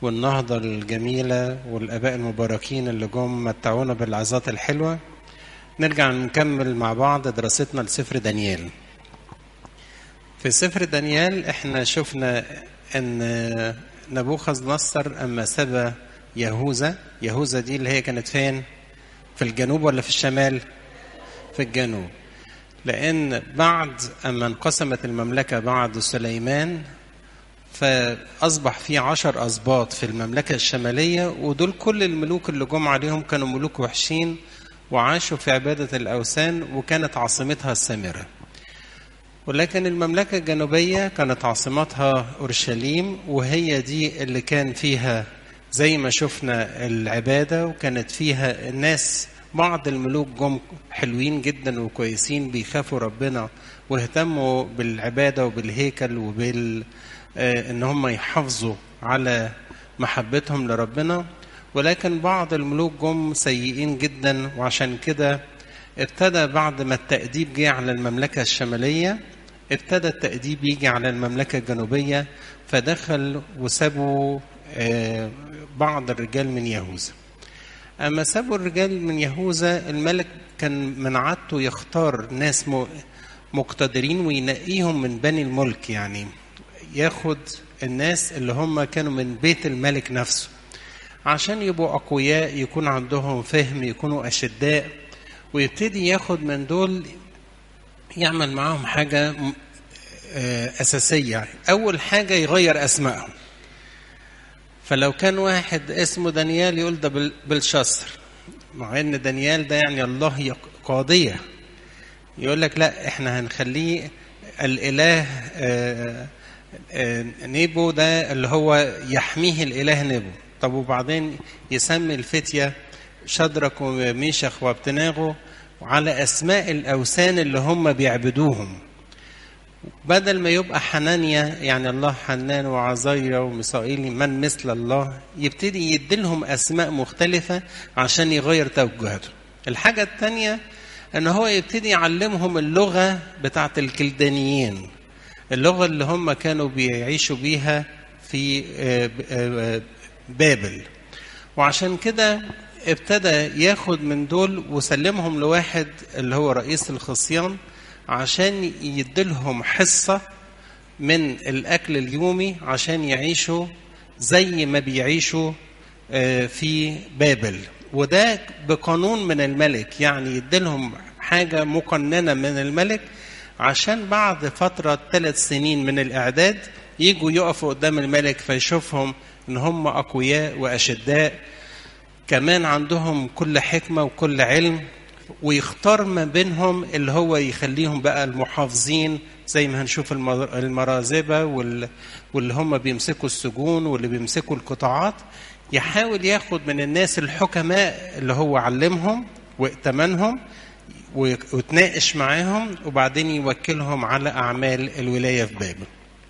والنهضة الجميلة والآباء المباركين اللي جم متعونا بالعظات الحلوة نرجع نكمل مع بعض دراستنا لسفر دانيال في سفر دانيال احنا شفنا ان نبوخذ نصر اما سبى يهوذا يهوذا دي اللي هي كانت فين في الجنوب ولا في الشمال في الجنوب لان بعد اما انقسمت المملكه بعد سليمان فاصبح في عشر اسباط في المملكه الشماليه ودول كل الملوك اللي جم عليهم كانوا ملوك وحشين وعاشوا في عباده الاوثان وكانت عاصمتها السامره ولكن المملكة الجنوبية كانت عاصمتها أورشليم وهي دي اللي كان فيها زي ما شفنا العبادة وكانت فيها الناس بعض الملوك جم حلوين جدا وكويسين بيخافوا ربنا واهتموا بالعبادة وبالهيكل وبال ان هم يحافظوا على محبتهم لربنا ولكن بعض الملوك جم سيئين جدا وعشان كده ابتدى بعد ما التأديب جه على المملكة الشمالية ابتدى التأديب يجي على المملكة الجنوبية فدخل وسابوا بعض الرجال من يهوذا أما سابوا الرجال من يهوذا الملك كان من عادته يختار ناس مقتدرين وينقيهم من بني الملك يعني ياخد الناس اللي هم كانوا من بيت الملك نفسه عشان يبقوا أقوياء يكون عندهم فهم يكونوا أشداء ويبتدي ياخد من دول يعمل معاهم حاجة أساسية أول حاجة يغير أسمائهم فلو كان واحد اسمه دانيال يقول ده بالشصر مع ان دانيال ده يعني الله قاضية يقول لك لا احنا هنخليه الاله نيبو ده اللي هو يحميه الاله نيبو طب وبعدين يسمي الفتية شدرك وميشخ وابتناغو على اسماء الاوثان اللي هم بيعبدوهم بدل ما يبقى حنانيا يعني الله حنان وعزية وميسائيل من مثل الله يبتدي يديلهم أسماء مختلفة عشان يغير توجهاتهم الحاجة الثانية أن هو يبتدي يعلمهم اللغة بتاعت الكلدانيين اللغة اللي هم كانوا بيعيشوا بيها في بابل وعشان كده ابتدى ياخد من دول وسلمهم لواحد اللي هو رئيس الخصيان عشان يديلهم حصة من الأكل اليومي عشان يعيشوا زي ما بيعيشوا في بابل وده بقانون من الملك يعني يديلهم حاجة مقننة من الملك عشان بعد فترة ثلاث سنين من الإعداد يجوا يقفوا قدام الملك فيشوفهم إن هم أقوياء وأشداء كمان عندهم كل حكمة وكل علم ويختار ما بينهم اللي هو يخليهم بقى المحافظين زي ما هنشوف المرازبة واللي هم بيمسكوا السجون واللي بيمسكوا القطاعات يحاول ياخد من الناس الحكماء اللي هو علمهم وائتمنهم ويتناقش معاهم وبعدين يوكلهم على أعمال الولاية في بابل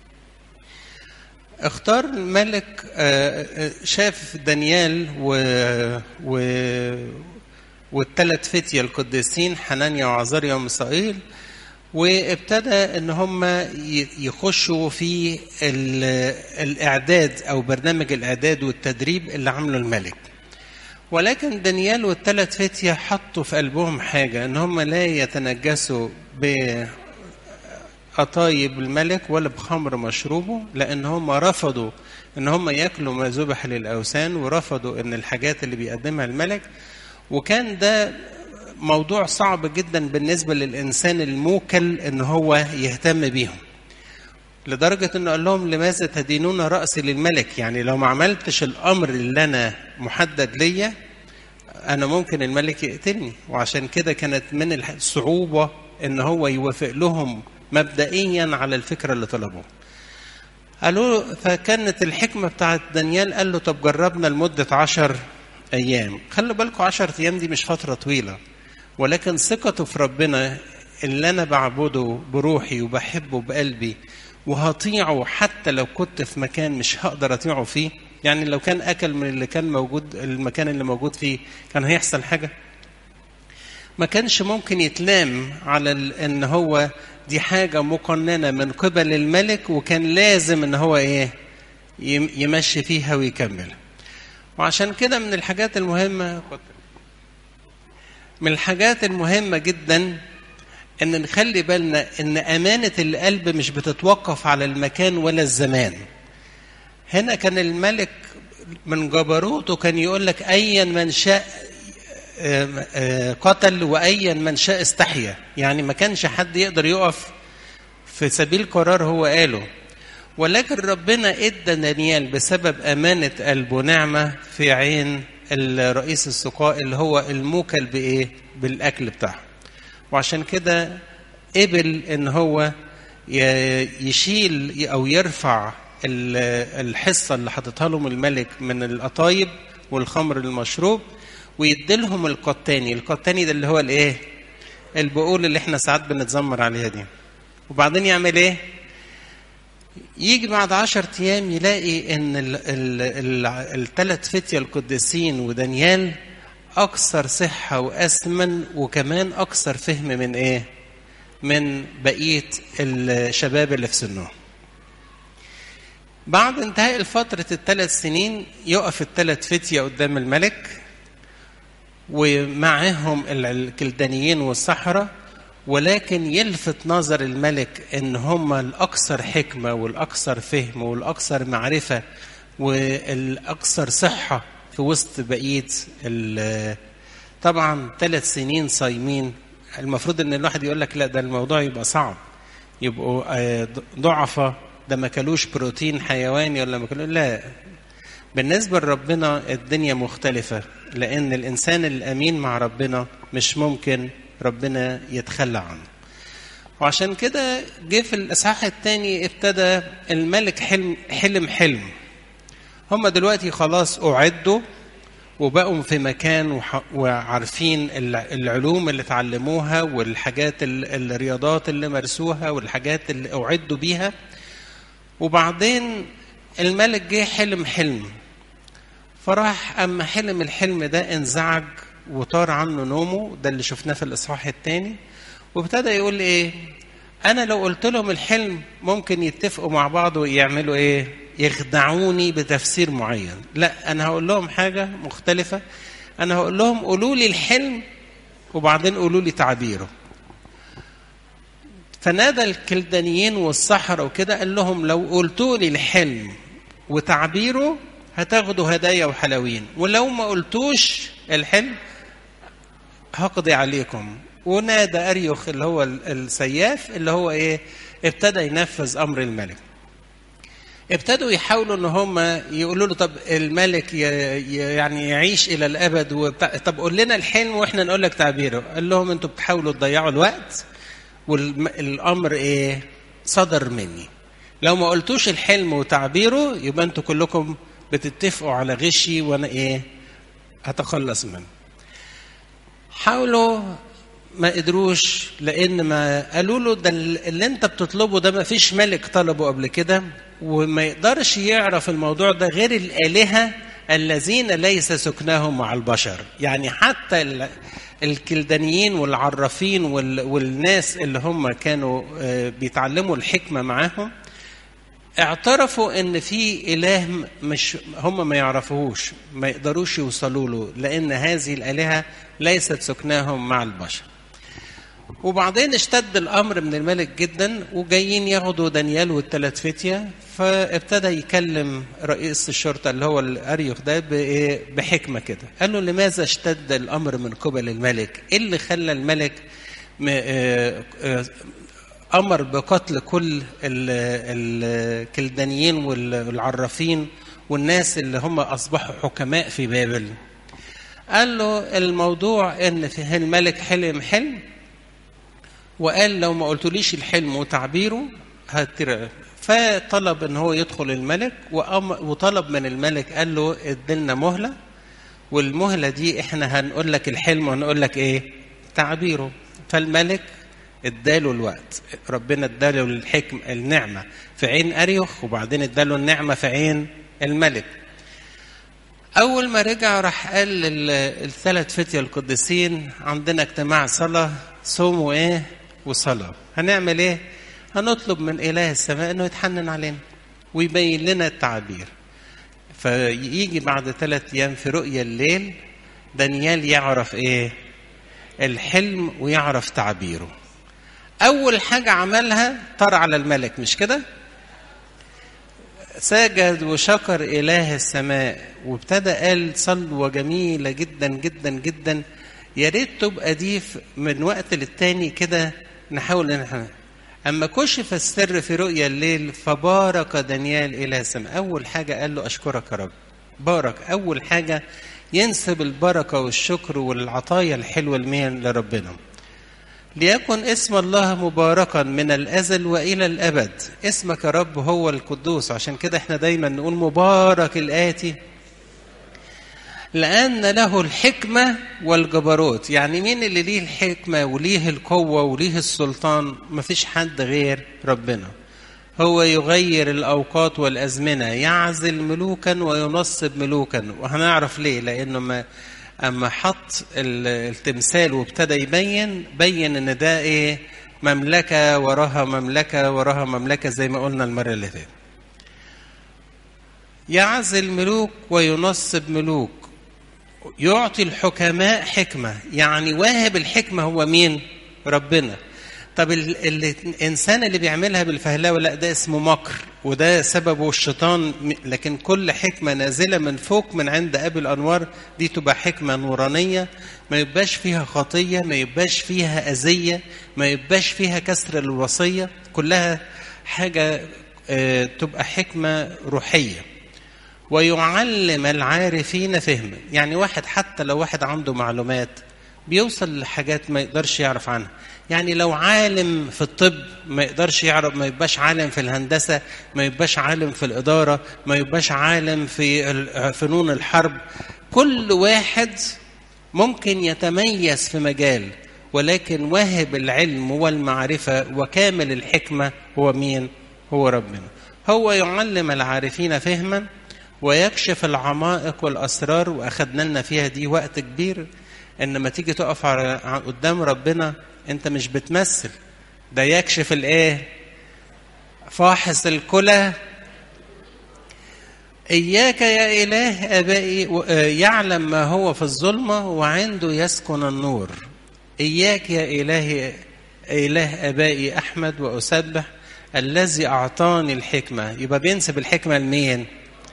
اختار الملك شاف دانيال و, و والثلاث فتية القديسين حنانيا وعزاريا ومسائيل وابتدى ان هم يخشوا في الاعداد او برنامج الاعداد والتدريب اللي عمله الملك ولكن دانيال والثلاث فتية حطوا في قلبهم حاجة ان هم لا يتنجسوا بقطايب الملك ولا بخمر مشروبه لان هم رفضوا ان هم ياكلوا ما ذبح للاوثان ورفضوا ان الحاجات اللي بيقدمها الملك وكان ده موضوع صعب جدا بالنسبة للإنسان الموكل إن هو يهتم بيهم لدرجة إنه قال لهم لماذا تدينون رأسي للملك يعني لو ما عملتش الأمر اللي أنا محدد ليا أنا ممكن الملك يقتلني وعشان كده كانت من الصعوبة إن هو يوافق لهم مبدئيا على الفكرة اللي طلبوها قالوا فكانت الحكمة بتاعت دانيال قال له طب جربنا لمدة عشر أيام خلوا بالكم عشر أيام دي مش فترة طويلة ولكن ثقته في ربنا اللي أنا بعبده بروحي وبحبه بقلبي وهطيعه حتى لو كنت في مكان مش هقدر أطيعه فيه يعني لو كان أكل من اللي كان موجود المكان اللي موجود فيه كان هيحصل حاجة ما كانش ممكن يتلام على ان هو دي حاجة مقننة من قبل الملك وكان لازم ان هو ايه يمشي فيها ويكمل وعشان كده من الحاجات المهمة من الحاجات المهمة جدا ان نخلي بالنا ان امانة القلب مش بتتوقف على المكان ولا الزمان هنا كان الملك من جبروته كان يقول لك ايا من شاء قتل وايا من شاء استحيا يعني ما كانش حد يقدر يقف في سبيل قرار هو قاله ولكن ربنا ادى دانيال بسبب امانه قلبه نعمه في عين الرئيس السقاء اللي هو الموكل بايه بالاكل بتاعه وعشان كده قبل ان هو يشيل او يرفع الحصه اللي حاططها لهم الملك من القطايب والخمر المشروب ويديلهم القطاني القطاني ده اللي هو الايه البقول اللي احنا ساعات بنتذمر عليها دي وبعدين يعمل ايه يجي بعد عشر ايام يلاقي ان الثلاث فتية القديسين ودانيال اكثر صحة واسمن وكمان اكثر فهم من ايه من بقية الشباب اللي في سنهم بعد انتهاء فترة الثلاث سنين يقف الثلاث فتية قدام الملك ومعهم الكلدانيين والسحرة ولكن يلفت نظر الملك ان هم الاكثر حكمه والاكثر فهم والاكثر معرفه والاكثر صحه في وسط بقيه طبعا ثلاث سنين صايمين المفروض ان الواحد يقول لك لا ده الموضوع يبقى صعب يبقوا ضعفة ده ما كلوش بروتين حيواني ولا ما كلوش لا بالنسبة لربنا الدنيا مختلفة لأن الإنسان الأمين مع ربنا مش ممكن ربنا يتخلى عنه وعشان كده جه في الإصحاح الثاني ابتدى الملك حلم حلم حلم هم دلوقتي خلاص أعدوا وبقوا في مكان وعارفين العلوم اللي اتعلموها والحاجات الرياضات اللي مارسوها والحاجات اللي أعدوا بيها وبعدين الملك جه حلم حلم فراح أما حلم الحلم ده انزعج وطار عنه نومه ده اللي شفناه في الإصحاح الثاني وابتدى يقول إيه أنا لو قلت لهم الحلم ممكن يتفقوا مع بعض ويعملوا إيه يخدعوني بتفسير معين لا أنا هقول لهم حاجة مختلفة أنا هقول لهم قولوا لي الحلم وبعدين قولوا لي تعبيره فنادى الكلدانيين والسحرة وكده قال لهم لو قلتوا لي الحلم وتعبيره هتاخدوا هدايا وحلوين ولو ما قلتوش الحلم هقضي عليكم ونادى أريوخ اللي هو السياف اللي هو ايه ابتدى ينفذ امر الملك ابتدوا يحاولوا ان هم يقولوا له طب الملك يعني يعيش الى الابد وبتاع طب قول لنا الحلم واحنا نقول لك تعبيره قال لهم انتوا بتحاولوا تضيعوا الوقت والامر ايه صدر مني لو ما قلتوش الحلم وتعبيره يبقى انتوا كلكم بتتفقوا على غشي وانا ايه هتخلص منه حاولوا ما قدروش لان ما قالوا له ده اللي انت بتطلبه ده ما فيش ملك طلبه قبل كده وما يقدرش يعرف الموضوع ده غير الالهه الذين ليس سكناهم مع البشر يعني حتى الكلدانيين والعرافين والناس اللي هم كانوا بيتعلموا الحكمه معاهم اعترفوا ان في اله مش هم ما يعرفوهوش ما يقدروش يوصلوا له لان هذه الالهه ليست سكناهم مع البشر وبعدين اشتد الامر من الملك جدا وجايين ياخدوا دانيال والثلاث فتيه فابتدى يكلم رئيس الشرطه اللي هو الاريوخ ده بحكمه كده قال له لماذا اشتد الامر من قبل الملك ايه اللي خلى الملك امر بقتل كل الكلدانيين والعرافين والناس اللي هم اصبحوا حكماء في بابل قال له الموضوع ان في الملك حلم حلم وقال لو ما قلتوليش الحلم وتعبيره هترى فطلب ان هو يدخل الملك وطلب من الملك قال له ادلنا مهله والمهله دي احنا هنقول لك الحلم وهنقول لك ايه تعبيره فالملك اداله الوقت ربنا اداله الحكم النعمه في عين اريوخ وبعدين اداله النعمه في عين الملك اول ما رجع راح قال للثلاث فتية القديسين عندنا اجتماع صلاه صوم وايه وصلاه هنعمل ايه هنطلب من اله السماء انه يتحنن علينا ويبين لنا التعبير فيجي بعد ثلاث أيام في رؤية الليل دانيال يعرف إيه الحلم ويعرف تعبيره أول حاجة عملها طار على الملك مش كده سجد وشكر إله السماء وابتدى قال صلوة جميلة جدا جدا جدا يا ريت تبقى دي من وقت للتاني كده نحاول ان احنا اما كشف السر في رؤيا الليل فبارك دانيال الى السماء اول حاجه قال له اشكرك يا رب بارك اول حاجه ينسب البركه والشكر والعطايا الحلوه المين لربنا ليكن اسم الله مباركا من الازل والى الابد اسمك يا رب هو القدوس عشان كده احنا دايما نقول مبارك الاتي لأن له الحكمة والجبروت يعني مين اللي ليه الحكمة وليه القوة وليه السلطان مفيش حد غير ربنا هو يغير الأوقات والأزمنة يعزل ملوكا وينصب ملوكا وهنعرف ليه لأنه ما أما حط التمثال وابتدى يبين بين إن ده إيه مملكة وراها مملكة وراها مملكة زي ما قلنا المرة اللي فاتت يعزل ملوك وينصب ملوك يعطي الحكماء حكمة يعني واهب الحكمة هو مين ربنا طب الإنسان اللي بيعملها بالفهلاوة لا ده اسمه مكر وده سببه الشيطان لكن كل حكمة نازلة من فوق من عند أبي الأنوار دي تبقى حكمة نورانية ما يبقاش فيها خطية ما يبقاش فيها أذية ما يبقاش فيها كسر الوصية كلها حاجة تبقى حكمة روحية ويعلم العارفين فهما يعني واحد حتى لو واحد عنده معلومات بيوصل لحاجات ما يقدرش يعرف عنها يعني لو عالم في الطب ما يقدرش يعرف ما يبقاش عالم في الهندسة ما يبقاش عالم في الإدارة ما يبقاش عالم في فنون الحرب كل واحد ممكن يتميز في مجال ولكن واهب العلم والمعرفة وكامل الحكمة هو مين؟ هو ربنا هو يعلم العارفين فهما ويكشف العمائق والاسرار واخدنا لنا فيها دي وقت كبير ان ما تيجي تقف قدام ربنا انت مش بتمثل ده يكشف الايه فاحص الكلى اياك يا اله ابائي يعلم ما هو في الظلمه وعنده يسكن النور اياك يا اله اله ابائي احمد واسبح الذي اعطاني الحكمه يبقى بينسب الحكمه لمين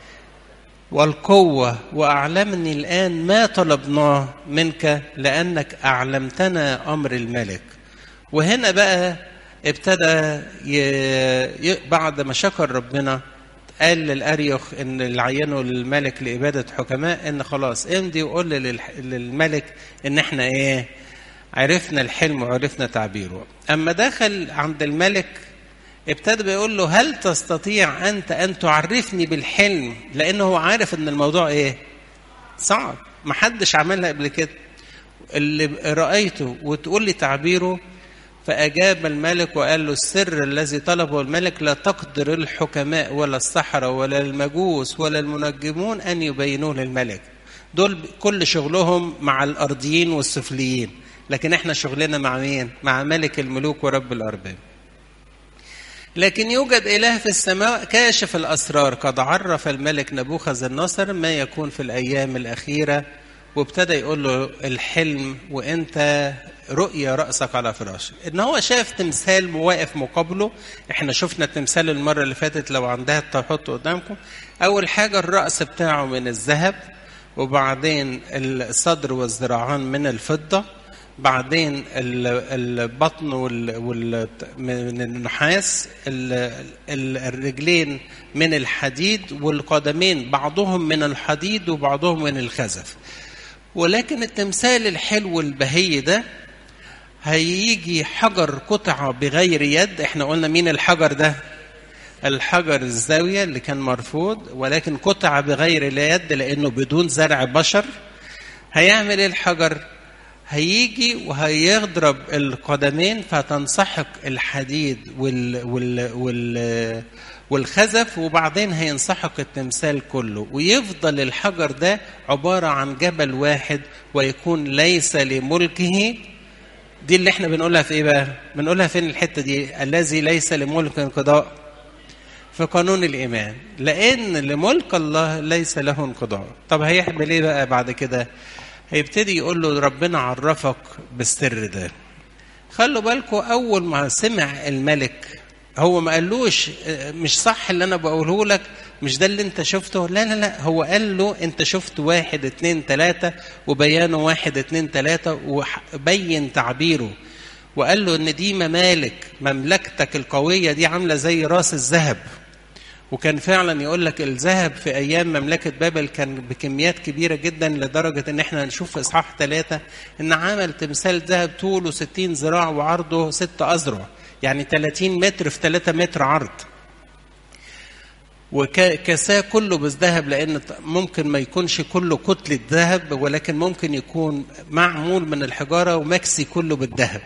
والقوة وأعلمني الآن ما طلبناه منك لأنك أعلمتنا أمر الملك وهنا بقى ابتدى ي... بعد ما شكر ربنا قال للأريخ إن اللي عينه للملك لإبادة حكماء إن خلاص امضي وقول للملك إن إحنا إيه عرفنا الحلم وعرفنا تعبيره أما دخل عند الملك ابتدى بيقول له هل تستطيع انت ان تعرفني بالحلم لانه هو عارف ان الموضوع ايه صعب ما حدش عملها قبل كده اللي رايته وتقول لي تعبيره فاجاب الملك وقال له السر الذي طلبه الملك لا تقدر الحكماء ولا السحرة ولا المجوس ولا المنجمون ان يبينوه للملك دول كل شغلهم مع الارضيين والسفليين لكن احنا شغلنا مع مين مع ملك الملوك ورب الارباب لكن يوجد إله في السماء كاشف الأسرار قد عرف الملك نبوخذ النصر ما يكون في الأيام الأخيرة وابتدى يقول له الحلم وانت رؤية رأسك على فراشك ان هو شاف تمثال واقف مقابله احنا شفنا التمثال المرة اللي فاتت لو عندها تحطه قدامكم اول حاجة الرأس بتاعه من الذهب وبعدين الصدر والذراعان من الفضة بعدين البطن وال من النحاس الرجلين من الحديد والقدمين بعضهم من الحديد وبعضهم من الخزف ولكن التمثال الحلو البهي ده هيجي حجر قطعة بغير يد احنا قلنا مين الحجر ده الحجر الزاوية اللي كان مرفوض ولكن قطعة بغير يد لأنه بدون زرع بشر هيعمل الحجر هيجي وهيضرب القدمين فتنسحق الحديد وال وال وال والخزف وبعدين هينسحق التمثال كله ويفضل الحجر ده عبارة عن جبل واحد ويكون ليس لملكه دي اللي احنا بنقولها في ايه بقى بنقولها فين الحتة دي الذي ليس لملك انقضاء في قانون الإيمان لأن لملك الله ليس له انقضاء طب هيعمل إيه بقى بعد كده هيبتدي يقول له ربنا عرفك بالسر ده خلوا بالكم أول ما سمع الملك هو ما قالوش مش صح اللي أنا بقوله لك مش ده اللي انت شفته لا لا لا هو قال له انت شفت واحد اتنين تلاتة وبيانه واحد اتنين تلاتة وبين تعبيره وقال له ان دي ممالك مملكتك القوية دي عاملة زي راس الذهب وكان فعلا يقول لك الذهب في ايام مملكة بابل كان بكميات كبيرة جدا لدرجة ان احنا نشوف في اصحاح ثلاثة ان عمل تمثال ذهب طوله 60 ذراع وعرضه 6 اذرع يعني 30 متر في 3 متر عرض وكساه كله بالذهب لان ممكن ما يكونش كله كتلة ذهب ولكن ممكن يكون معمول من الحجارة ومكسي كله بالذهب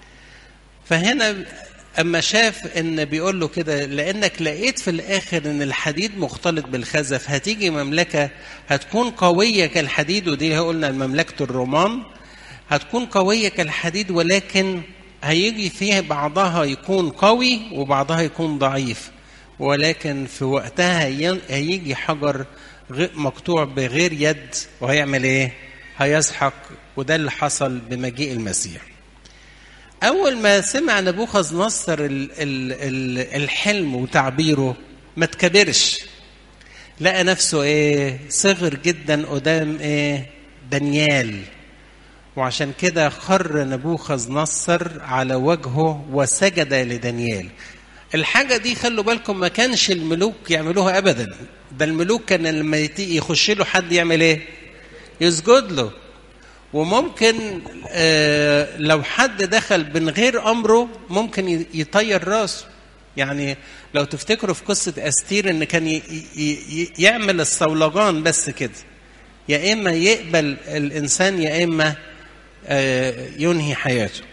فهنا اما شاف ان بيقول له كده لانك لقيت في الاخر ان الحديد مختلط بالخزف هتيجي مملكه هتكون قويه كالحديد ودي قلنا مملكه الرومان هتكون قويه كالحديد ولكن هيجي فيها بعضها يكون قوي وبعضها يكون ضعيف ولكن في وقتها هيجي حجر مقطوع بغير يد وهيعمل ايه هيسحق وده اللي حصل بمجيء المسيح أول ما سمع نبوخذ نصر ال ال ال الحلم وتعبيره ما تكبرش لقى نفسه ايه صغر جدا قدام ايه دانيال وعشان كده خر نبوخذ نصر على وجهه وسجد لدانيال الحاجة دي خلوا بالكم ما كانش الملوك يعملوها أبدا ده الملوك كان لما يخش له حد يعمل ايه يسجد له وممكن آه لو حد دخل من غير امره ممكن يطير راسه يعني لو تفتكروا في قصه استير ان كان ي ي يعمل الصولجان بس كده يا اما يقبل الانسان يا اما آه ينهي حياته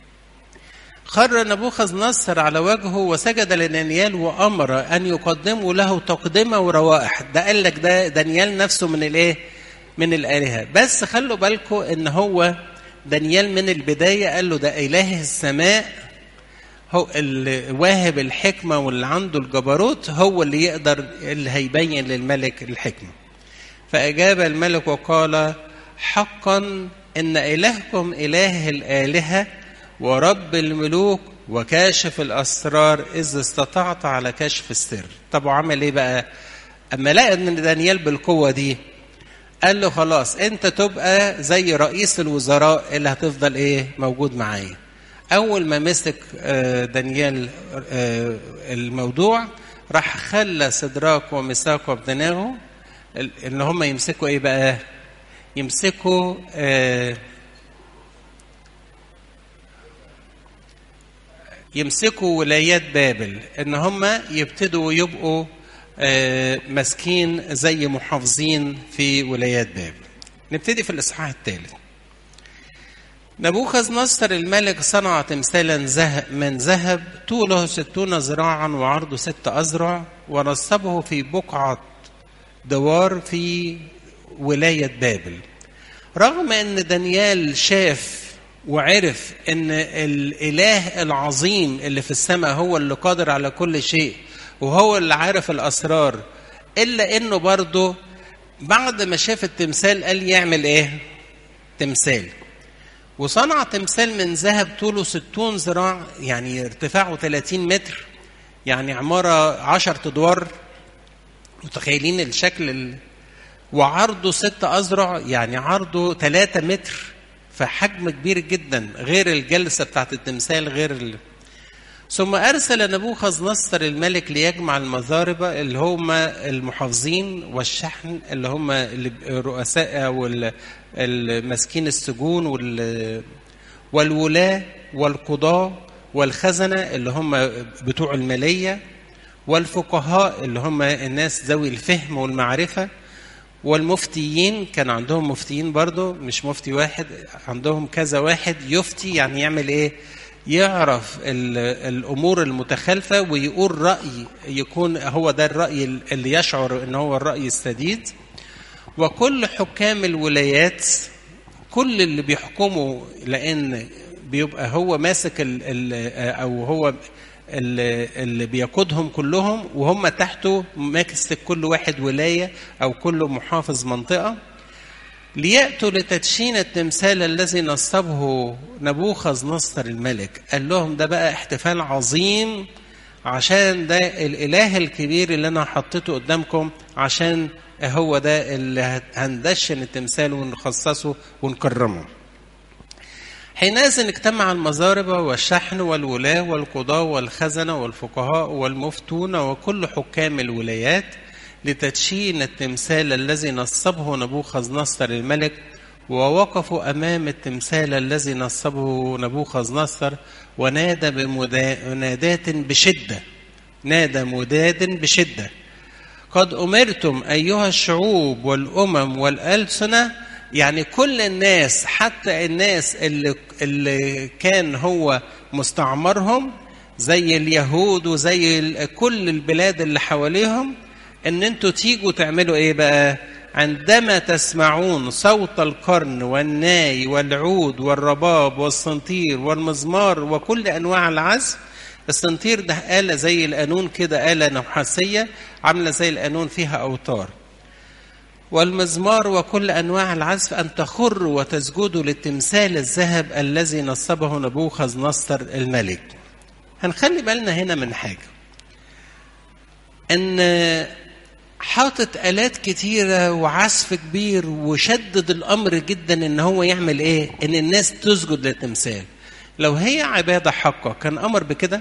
خر نبوخذ نصر على وجهه وسجد لدانيال وامر ان يقدموا له تقدمه وروائح ده قال لك ده دانيال نفسه من الايه من الآلهة بس خلوا بالكم إن هو دانيال من البداية قال له ده إله السماء هو اللي واهب الحكمة واللي عنده الجبروت هو اللي يقدر اللي هيبين للملك الحكمة فأجاب الملك وقال حقا إن إلهكم إله الآلهة ورب الملوك وكاشف الأسرار إذ استطعت على كشف السر طب وعمل إيه بقى أما لقى إن دانيال بالقوة دي قال له خلاص انت تبقى زي رئيس الوزراء اللي هتفضل ايه موجود معايا اول ما مسك دانيال الموضوع راح خلى سدراك وميثاق وابدناغو ان هم يمسكوا ايه بقى يمسكوا يمسكوا ولايات بابل ان هم يبتدوا يبقوا ماسكين زي محافظين في ولايات بابل نبتدي في الإصحاح الثالث نبوخذ نصر الملك صنع تمثالا من ذهب طوله ستون ذراعا وعرضه ست أذرع ونصبه في بقعة دوار في ولاية بابل رغم أن دانيال شاف وعرف أن الإله العظيم اللي في السماء هو اللي قادر على كل شيء وهو اللي عارف الاسرار الا انه برضه بعد ما شاف التمثال قال يعمل ايه تمثال وصنع تمثال من ذهب طوله 60 ذراع يعني ارتفاعه 30 متر يعني عمارة عشر أدوار متخيلين الشكل ال... وعرضه ست أذرع يعني عرضه 3 متر فحجم كبير جدا غير الجلسة بتاعت التمثال غير ال... ثم أرسل نبوخذ نصر الملك ليجمع المضاربة اللي هم المحافظين والشحن اللي هم الرؤساء والمسكين السجون والولاة والقضاة والخزنة اللي هم بتوع المالية والفقهاء اللي هم الناس ذوي الفهم والمعرفة والمفتيين كان عندهم مفتيين برضو مش مفتي واحد عندهم كذا واحد يفتي يعني يعمل ايه يعرف الامور المتخالفه ويقول راي يكون هو ده الراي اللي يشعر ان هو الراي السديد وكل حكام الولايات كل اللي بيحكموا لان بيبقى هو ماسك ال ال او هو اللي, اللي بيقودهم كلهم وهم تحته ماسك كل واحد ولاية أو كل محافظ منطقة ليأتوا لتدشين التمثال الذي نصبه نبوخذ نصر الملك قال لهم ده بقى احتفال عظيم عشان ده الإله الكبير اللي أنا حطيته قدامكم عشان هو ده اللي هندشن التمثال ونخصصه ونكرمه حينئذ اجتمع المزاربة والشحن والولاة والقضاة والخزنة والفقهاء والمفتون وكل حكام الولايات لتدشين التمثال الذي نصبه نبوخذ نصر الملك ووقفوا أمام التمثال الذي نصبه نبوخذ نصر ونادى بمنادات بشدة نادى مداد بشدة قد أمرتم أيها الشعوب والأمم والألسنة يعني كل الناس حتى الناس اللي, اللي كان هو مستعمرهم زي اليهود وزي كل البلاد اللي حواليهم ان انتوا تيجوا تعملوا ايه بقى عندما تسمعون صوت القرن والناي والعود والرباب والصنطير والمزمار وكل انواع العزف الصنطير ده آلة زي القانون كده آلة نحاسية عاملة زي القانون فيها أوتار والمزمار وكل أنواع العزف أن تخروا وتسجدوا للتمثال الذهب الذي نصبه نبوخذ نصر الملك هنخلي بالنا هنا من حاجة أن حاطط آلات كتيرة وعزف كبير وشدد الأمر جدا إن هو يعمل إيه؟ إن الناس تسجد للتمثال. لو هي عبادة حقة كان أمر بكده؟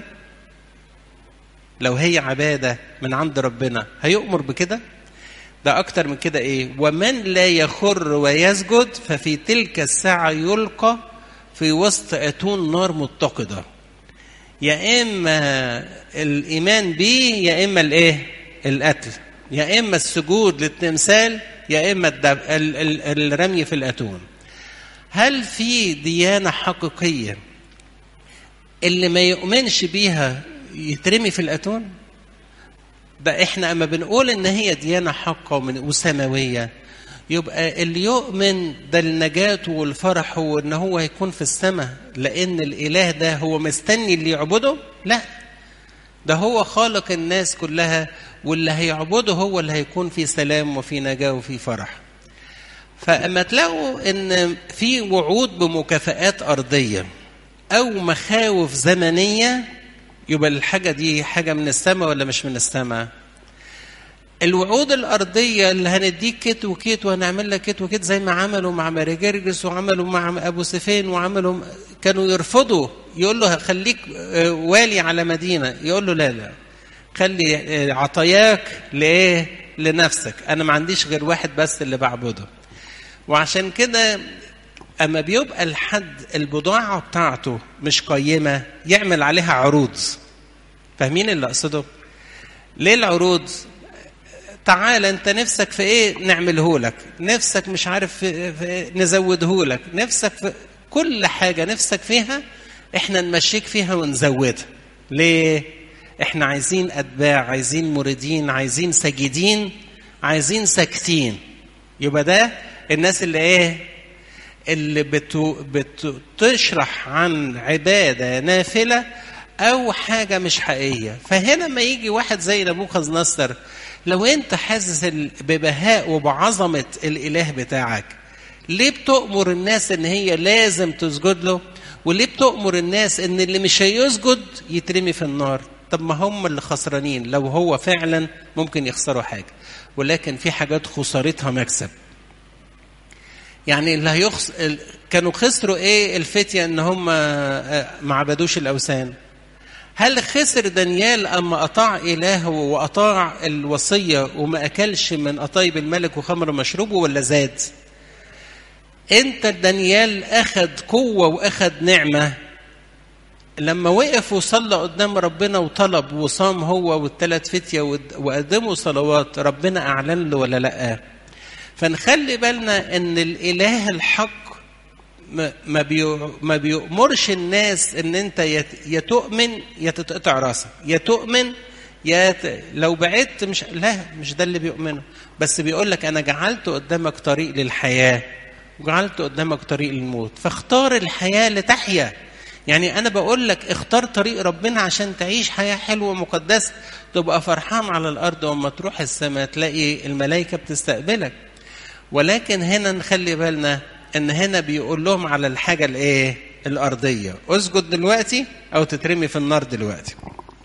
لو هي عبادة من عند ربنا هيؤمر بكده؟ ده أكتر من كده إيه؟ ومن لا يخر ويسجد ففي تلك الساعة يلقى في وسط أتون نار متقدة. يا إما الإيمان بيه يا إما الإيه؟ القتل. يا اما السجود للتمثال يا اما الدب... ال... ال... الرمي في الاتون هل في ديانه حقيقيه اللي ما يؤمنش بيها يترمي في الاتون ده احنا اما بنقول ان هي ديانه حقه وسماويه يبقى اللي يؤمن ده النجاة والفرح وان هو هيكون في السماء لان الاله ده هو مستني اللي يعبده لا ده هو خالق الناس كلها واللي هيعبده هو اللي هيكون في سلام وفي نجاة وفي فرح فأما تلاقوا إن في وعود بمكافآت أرضية أو مخاوف زمنية يبقى الحاجة دي حاجة من السماء ولا مش من السماء الوعود الأرضية اللي هنديك كت وكت وهنعمل لك كت وكت زي ما عملوا مع ماري جرجس وعملوا مع أبو سفين وعملوا كانوا يرفضوا يقول له خليك والي على مدينة يقول له لا لا خلي عطاياك لإيه لنفسك أنا ما عنديش غير واحد بس اللي بعبده وعشان كده أما بيبقى الحد البضاعة بتاعته مش قيمة يعمل عليها عروض فاهمين اللي أقصده؟ ليه العروض؟ تعال انت نفسك في ايه نعمله لك نفسك مش عارف في في نزوده لك نفسك في كل حاجة نفسك فيها احنا نمشيك فيها ونزودها ليه احنا عايزين اتباع عايزين مريدين عايزين ساجدين عايزين ساكتين يبقى ده الناس اللي ايه اللي بتو بتشرح عن عبادة نافلة أو حاجة مش حقيقية فهنا ما يجي واحد زي نبوخذ نصر لو أنت حاسس ببهاء وبعظمة الإله بتاعك ليه بتؤمر الناس إن هي لازم تسجد له وليه بتؤمر الناس إن اللي مش هيسجد يترمي في النار طب ما هم اللي خسرانين لو هو فعلا ممكن يخسروا حاجة ولكن في حاجات خسارتها مكسب يعني اللي هيخس... كانوا خسروا ايه الفتية ان هم ما عبدوش الاوثان هل خسر دانيال اما اطاع الهه واطاع الوصيه وما اكلش من قطايب الملك وخمر مشروبه ولا زاد انت دانيال اخذ قوه واخذ نعمه لما وقف وصلى قدام ربنا وطلب وصام هو والثلاث فتيه وقدموا صلوات ربنا اعلن له ولا لا فنخلي بالنا ان الاله الحق ما ما بيأمرش الناس ان انت يا تؤمن يا تتقطع راسك يا تؤمن يا لو بعدت مش لا مش ده اللي بيؤمنه بس بيقول لك انا جعلت قدامك طريق للحياه وجعلت قدامك طريق للموت فاختار الحياه لتحيا يعني انا بقول لك اختار طريق ربنا عشان تعيش حياه حلوه ومقدسه تبقى فرحان على الارض وما تروح السماء تلاقي الملائكه بتستقبلك ولكن هنا نخلي بالنا ان هنا بيقول لهم على الحاجه الايه الارضيه اسجد دلوقتي او تترمي في النار دلوقتي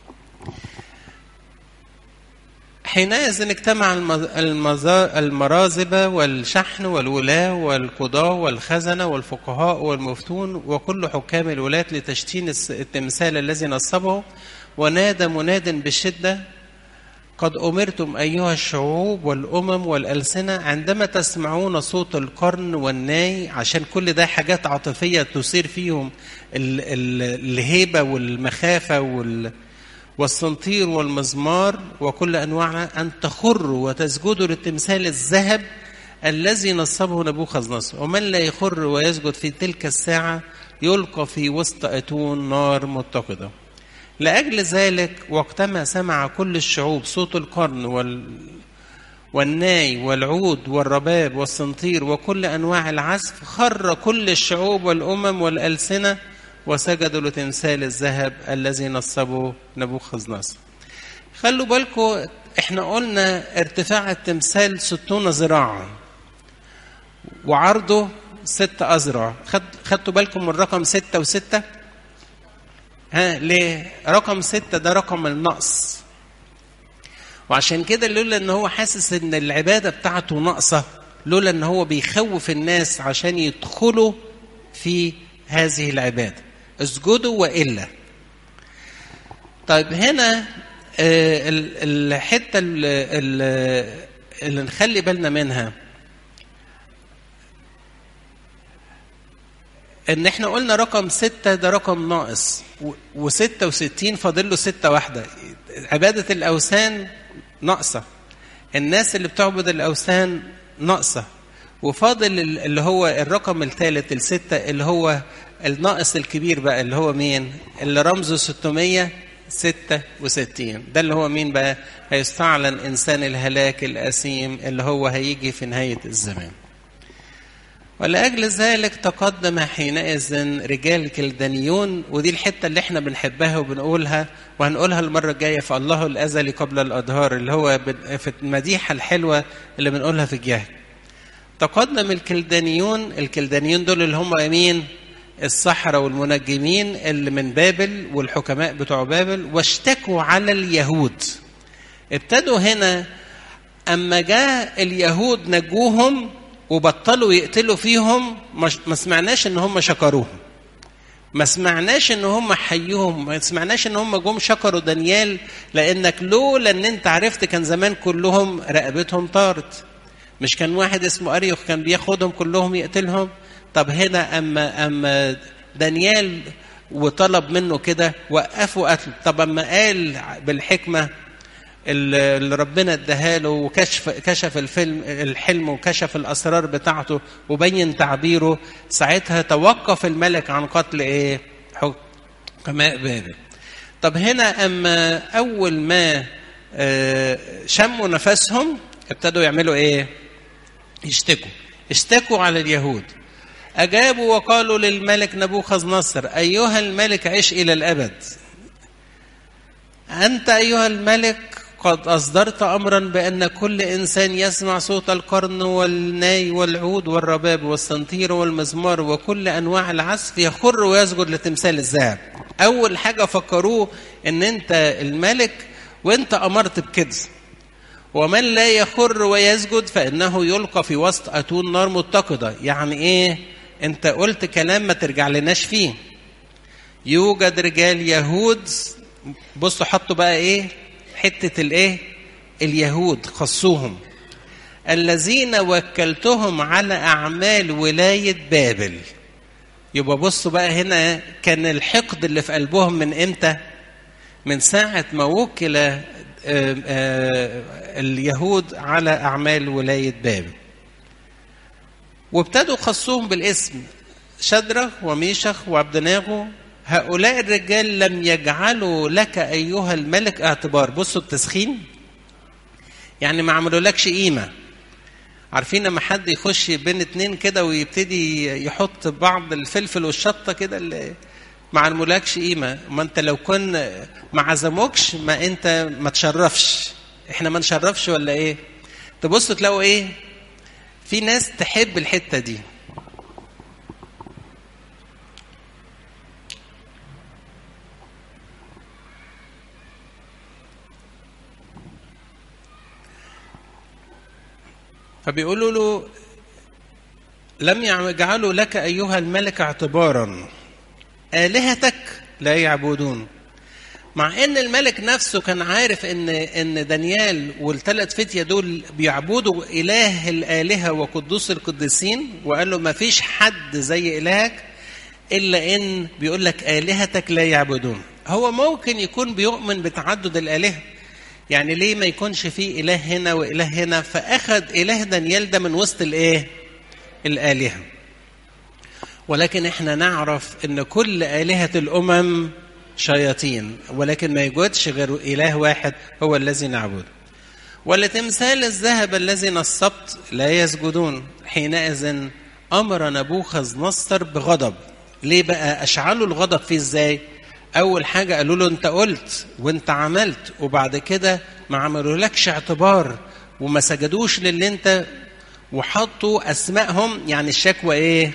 حينئذ اجتمع المرازبة والشحن والولاة والقضاة والخزنة والفقهاء والمفتون وكل حكام الولاة لتشتين التمثال الذي نصبه ونادى مناد بالشدة قد أمرتم أيها الشعوب والأمم والألسنة عندما تسمعون صوت القرن والناي عشان كل ده حاجات عاطفية تثير فيهم الهيبة والمخافة وال والسنطير والمزمار وكل أنواعها أن تخروا وتسجدوا للتمثال الذهب الذي نصبه نبوخذ نصر ومن لا يخر ويسجد في تلك الساعة يلقى في وسط أتون نار متقدة لأجل ذلك وقتما سمع كل الشعوب صوت القرن وال والناي والعود والرباب والسنطير وكل أنواع العزف خر كل الشعوب والأمم والألسنة وسجدوا لتمثال الذهب الذي نصبه نبوخذ نصر خلوا بالكم احنا قلنا ارتفاع التمثال ستون ذراعا وعرضه ست أذرع خد خدتوا بالكم من رقم ستة وستة ها ليه رقم ستة ده رقم النقص وعشان كده لولا ان هو حاسس ان العبادة بتاعته ناقصة لولا ان هو بيخوف الناس عشان يدخلوا في هذه العباده اسجدوا والا طيب هنا الحته اللي نخلي بالنا منها ان احنا قلنا رقم ستة ده رقم ناقص وستة وستين فاضل له ستة واحدة عبادة الأوثان ناقصة الناس اللي بتعبد الأوثان ناقصة وفاضل اللي هو الرقم الثالث الستة اللي هو الناقص الكبير بقى اللي هو مين اللي رمزه 666 ده اللي هو مين بقى هيستعلن إنسان الهلاك الأسيم اللي هو هيجي في نهاية الزمان ولأجل ذلك تقدم حينئذ رجال كلدانيون ودي الحتة اللي احنا بنحبها وبنقولها وهنقولها المرة الجاية في الله الأزلي قبل الأدهار اللي هو في المديحة الحلوة اللي بنقولها في الجهل تقدم الكلدانيون الكلدانيون دول اللي هم مين السحرة والمنجمين اللي من بابل والحكماء بتوع بابل واشتكوا على اليهود ابتدوا هنا أما جاء اليهود نجوهم وبطلوا يقتلوا فيهم ما سمعناش ان هم شكروهم ما سمعناش ان هم حيوهم ما سمعناش ان هم جم شكروا دانيال لانك لولا ان انت عرفت كان زمان كلهم رقبتهم طارت مش كان واحد اسمه اريوخ كان بياخدهم كلهم يقتلهم طب هنا اما اما دانيال وطلب منه كده وقفوا قتل طب اما قال بالحكمه اللي ربنا اداها له وكشف كشف الفيلم الحلم وكشف الاسرار بتاعته وبين تعبيره ساعتها توقف الملك عن قتل ايه؟ حكماء بابل. طب هنا اما اول ما شموا نفسهم ابتدوا يعملوا ايه؟ يشتكوا اشتكوا على اليهود أجابوا وقالوا للملك نبوخذ نصر أيها الملك عش إلى الأبد أنت أيها الملك قد أصدرت أمرا بأن كل إنسان يسمع صوت القرن والناي والعود والرباب والسنطير والمزمار وكل أنواع العزف يخر ويسجد لتمثال الذهب أول حاجة فكروه أن أنت الملك وأنت أمرت بكده ومن لا يخر ويسجد فإنه يلقى في وسط أتون نار متقدة يعني إيه أنت قلت كلام ما ترجع لناش فيه يوجد رجال يهود بصوا حطوا بقى إيه حتة الإيه اليهود خصوهم الذين وكلتهم على أعمال ولاية بابل يبقى بصوا بقى هنا كان الحقد اللي في قلبهم من إمتى من ساعة ما وكل اليهود على أعمال ولاية بابل وابتدوا خصوهم بالاسم شدرخ وميشخ وعبدناغو هؤلاء الرجال لم يجعلوا لك أيها الملك اعتبار بصوا التسخين يعني ما عملولكش قيمة عارفين لما حد يخش بين اتنين كده ويبتدي يحط بعض الفلفل والشطة كده اللي ما عملولكش قيمه ما انت لو كن ما عزموكش ما انت ما تشرفش احنا ما نشرفش ولا ايه تبصوا تلاقوا ايه في ناس تحب الحته دي فبيقولوا له لم يجعلوا لك ايها الملك اعتبارا الهتك لا يعبدون مع ان الملك نفسه كان عارف ان ان دانيال والثلاث فتيه دول بيعبدوا اله الالهه وقدوس القديسين وقال له ما فيش حد زي الهك الا ان بيقول لك الهتك لا يعبدون هو ممكن يكون بيؤمن بتعدد الالهه يعني ليه ما يكونش في اله هنا واله هنا فاخذ اله دانيال ده من وسط الايه الالهه ولكن احنا نعرف ان كل الهه الامم شياطين ولكن ما يوجدش غير اله واحد هو الذي نعبده ولتمثال الذهب الذي نصبت لا يسجدون حينئذ امر نبوخذ نصر بغضب ليه بقى اشعلوا الغضب فيه ازاي اول حاجه قالوا له انت قلت وانت عملت وبعد كده ما عملولكش اعتبار وما سجدوش للي انت وحطوا اسمائهم يعني الشكوى ايه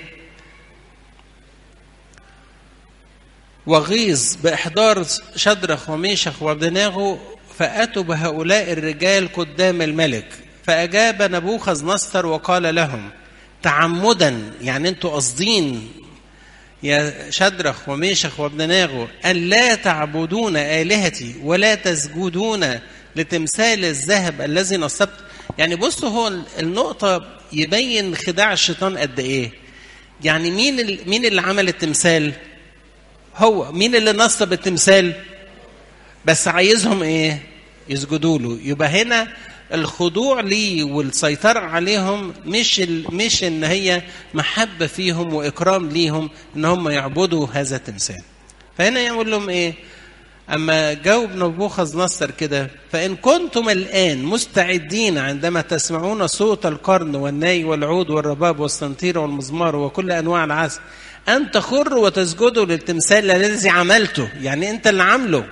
وغيظ باحضار شدرخ وميشخ وابدناغو فاتوا بهؤلاء الرجال قدام الملك فاجاب نبوخذ نصر وقال لهم تعمدا يعني انتوا قاصدين يا شدرخ وميشخ وابدناغو أن لا تعبدون آلهتي ولا تسجدون لتمثال الذهب الذي نصبت يعني بصوا هو النقطة يبين خداع الشيطان قد إيه يعني مين مين اللي عمل التمثال هو مين اللي نصب التمثال بس عايزهم ايه يسجدوا له يبقى هنا الخضوع ليه والسيطرة عليهم مش ال... مش ان هي محبة فيهم واكرام ليهم ان هم يعبدوا هذا التمثال فهنا يقول لهم ايه اما جاوب نبوخذ نصر كده فان كنتم الان مستعدين عندما تسمعون صوت القرن والناي والعود والرباب والسنطير والمزمار وكل انواع العزف ان تخروا وتسجدوا للتمثال الذي عملته يعني انت اللي عامله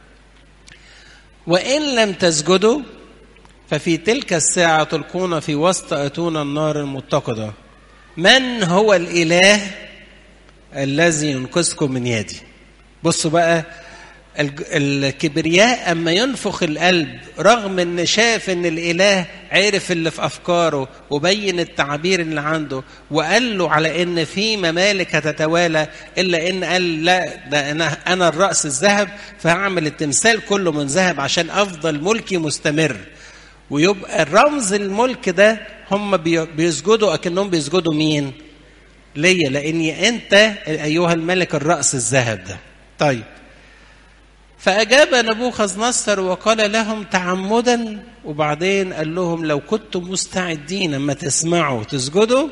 وان لم تسجدوا ففي تلك الساعة تلقون في وسط أتون النار المتقدة من هو الإله الذي ينقذكم من يدي بصوا بقى الكبرياء أما ينفخ القلب رغم أن شاف أن الإله عرف اللي في أفكاره وبين التعبير اللي عنده وقال له على أن في ممالك هتتوالى إلا أن قال لا ده أنا, أنا الرأس الذهب فهعمل التمثال كله من ذهب عشان أفضل ملكي مستمر ويبقى الرمز الملك ده هم بيسجدوا اكنهم بيسجدوا مين؟ ليا لاني انت ايها الملك الراس الذهب ده. طيب فاجاب نبوخذ نصر وقال لهم تعمدا وبعدين قال لهم لو كنتم مستعدين اما تسمعوا تسجدوا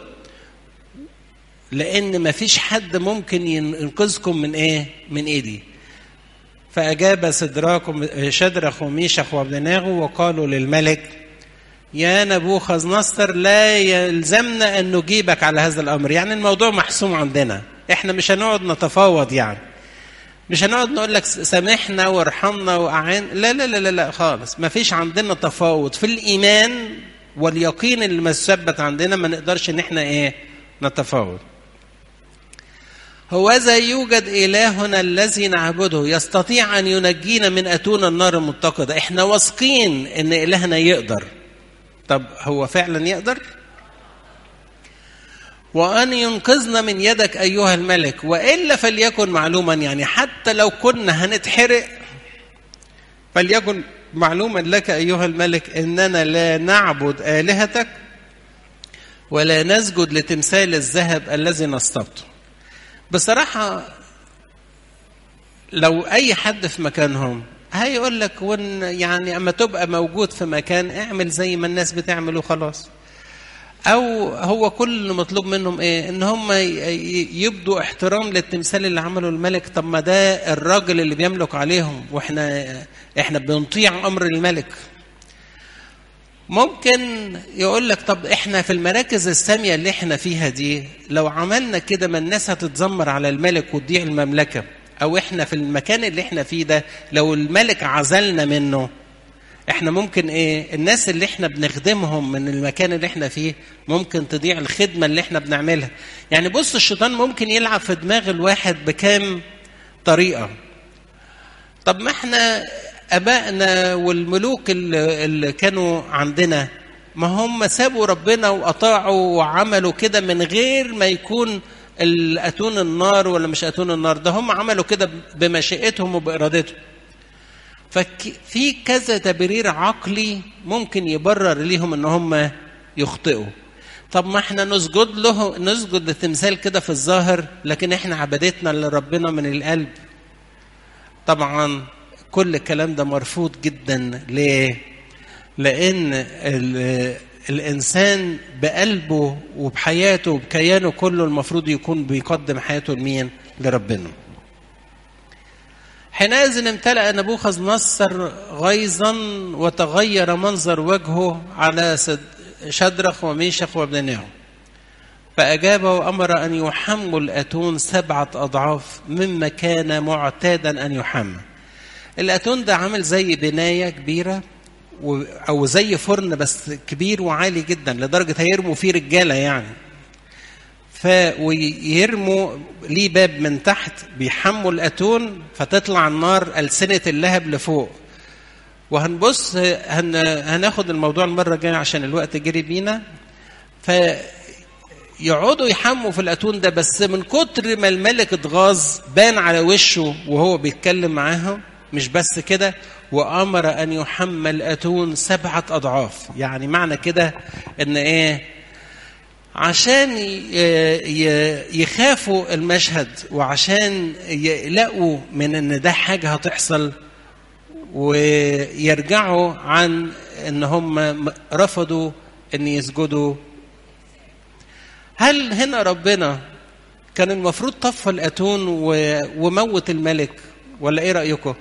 لان ما فيش حد ممكن ينقذكم من ايه؟ من ايدي. فأجاب سدراك شدرخ وميشخ وابناغو وقالوا للملك يا نبوخذ نصر لا يلزمنا أن نجيبك على هذا الأمر يعني الموضوع محسوم عندنا احنا مش هنقعد نتفاوض يعني مش هنقعد نقول لك سامحنا وارحمنا وأعان لا لا لا لا خالص ما فيش عندنا تفاوض في الإيمان واليقين اللي مثبت عندنا ما نقدرش ان احنا ايه نتفاوض هوذا يوجد إلهنا الذي نعبده يستطيع أن ينجينا من أتون النار المتقدة إحنا واثقين أن إلهنا يقدر طب هو فعلا يقدر وأن ينقذنا من يدك أيها الملك وإلا فليكن معلوما يعني حتى لو كنا هنتحرق فليكن معلوما لك أيها الملك إننا لا نعبد آلهتك ولا نسجد لتمثال الذهب الذي نصبته بصراحة لو أي حد في مكانهم هيقول لك ون يعني أما تبقى موجود في مكان اعمل زي ما الناس بتعمل وخلاص أو هو كل اللي مطلوب منهم إيه؟ إن هم يبدوا احترام للتمثال اللي عمله الملك طب ما ده الراجل اللي بيملك عليهم وإحنا إحنا بنطيع أمر الملك ممكن يقول لك طب احنا في المراكز السامية اللي احنا فيها دي لو عملنا كده ما الناس هتتذمر على الملك وتضيع المملكة او احنا في المكان اللي احنا فيه ده لو الملك عزلنا منه احنا ممكن ايه الناس اللي احنا بنخدمهم من المكان اللي احنا فيه ممكن تضيع الخدمه اللي احنا بنعملها يعني بص الشيطان ممكن يلعب في دماغ الواحد بكام طريقه طب ما احنا ابائنا والملوك اللي, اللي كانوا عندنا ما هم سابوا ربنا وأطاعوا وعملوا كده من غير ما يكون أتون النار ولا مش أتون النار ده هم عملوا كده بمشيئتهم وبإرادتهم ففي كذا تبرير عقلي ممكن يبرر ليهم ان هم يخطئوا طب ما احنا نسجد له نسجد لتمثال كده في الظاهر لكن احنا عبادتنا لربنا من القلب طبعا كل الكلام ده مرفوض جدا ليه لان الانسان بقلبه وبحياته وبكيانه كله المفروض يكون بيقدم حياته لمين لربنا حينئذ امتلأ نبوخذ نصر غيظا وتغير منظر وجهه على شدرخ وميشخ وابنناه فأجاب وأمر أن يحموا الأتون سبعة أضعاف مما كان معتادا أن يحمى الأتون ده عامل زي بناية كبيرة أو زي فرن بس كبير وعالي جدا لدرجة هيرموا فيه رجالة يعني فيرموا ليه باب من تحت بيحموا الاتون فتطلع النار ألسنة اللهب لفوق وهنبص هن هناخد الموضوع المرة الجاية عشان الوقت جري بينا فيقعدوا يحموا في الأتون ده بس من كتر ما الملك اتغاظ بان على وشه وهو بيتكلم معاهم مش بس كده وأمر أن يحمى الأتون سبعة أضعاف يعني معنى كده إن إيه عشان يخافوا المشهد وعشان يقلقوا من ان ده حاجه هتحصل ويرجعوا عن ان هم رفضوا ان يسجدوا هل هنا ربنا كان المفروض طفى الاتون وموت الملك ولا ايه رايكم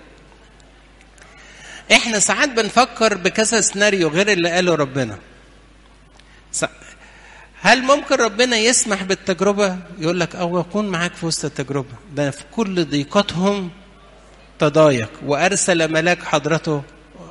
احنا ساعات بنفكر بكذا سيناريو غير اللي قاله ربنا هل ممكن ربنا يسمح بالتجربة؟ يقول لك أو يكون معاك في وسط التجربة، ده في كل ضيقتهم تضايق وأرسل ملاك حضرته.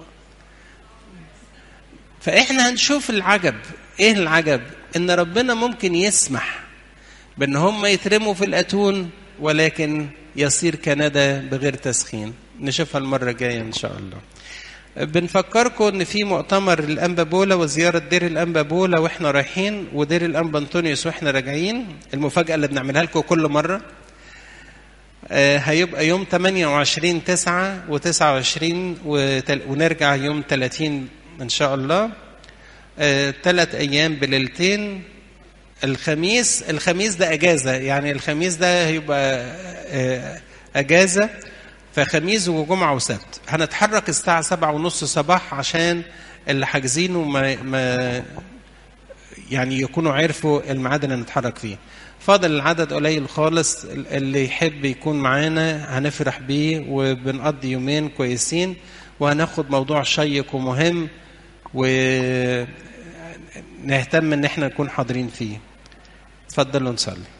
فإحنا هنشوف العجب، إيه العجب؟ إن ربنا ممكن يسمح بإن هم يترموا في الأتون ولكن يصير كندى بغير تسخين. نشوفها المرة الجاية إن شاء الله. بنفكركم ان في مؤتمر الانبا بولا وزياره دير الانبا بولا واحنا رايحين ودير الانبا انطونيوس واحنا راجعين المفاجاه اللي بنعملها لكم كل مره آه هيبقى يوم 28 9 و29 ونرجع يوم 30 ان شاء الله ثلاث آه ايام بليلتين الخميس الخميس ده اجازه يعني الخميس ده هيبقى آه اجازه فخميس وجمعة وسبت هنتحرك الساعة سبعة ونص صباح عشان اللي حاجزينه ما, ما يعني يكونوا عرفوا الميعاد اللي هنتحرك فيه فاضل العدد قليل خالص اللي يحب يكون معانا هنفرح بيه وبنقضي يومين كويسين وهناخد موضوع شيق ومهم ونهتم ان احنا نكون حاضرين فيه اتفضلوا نصلي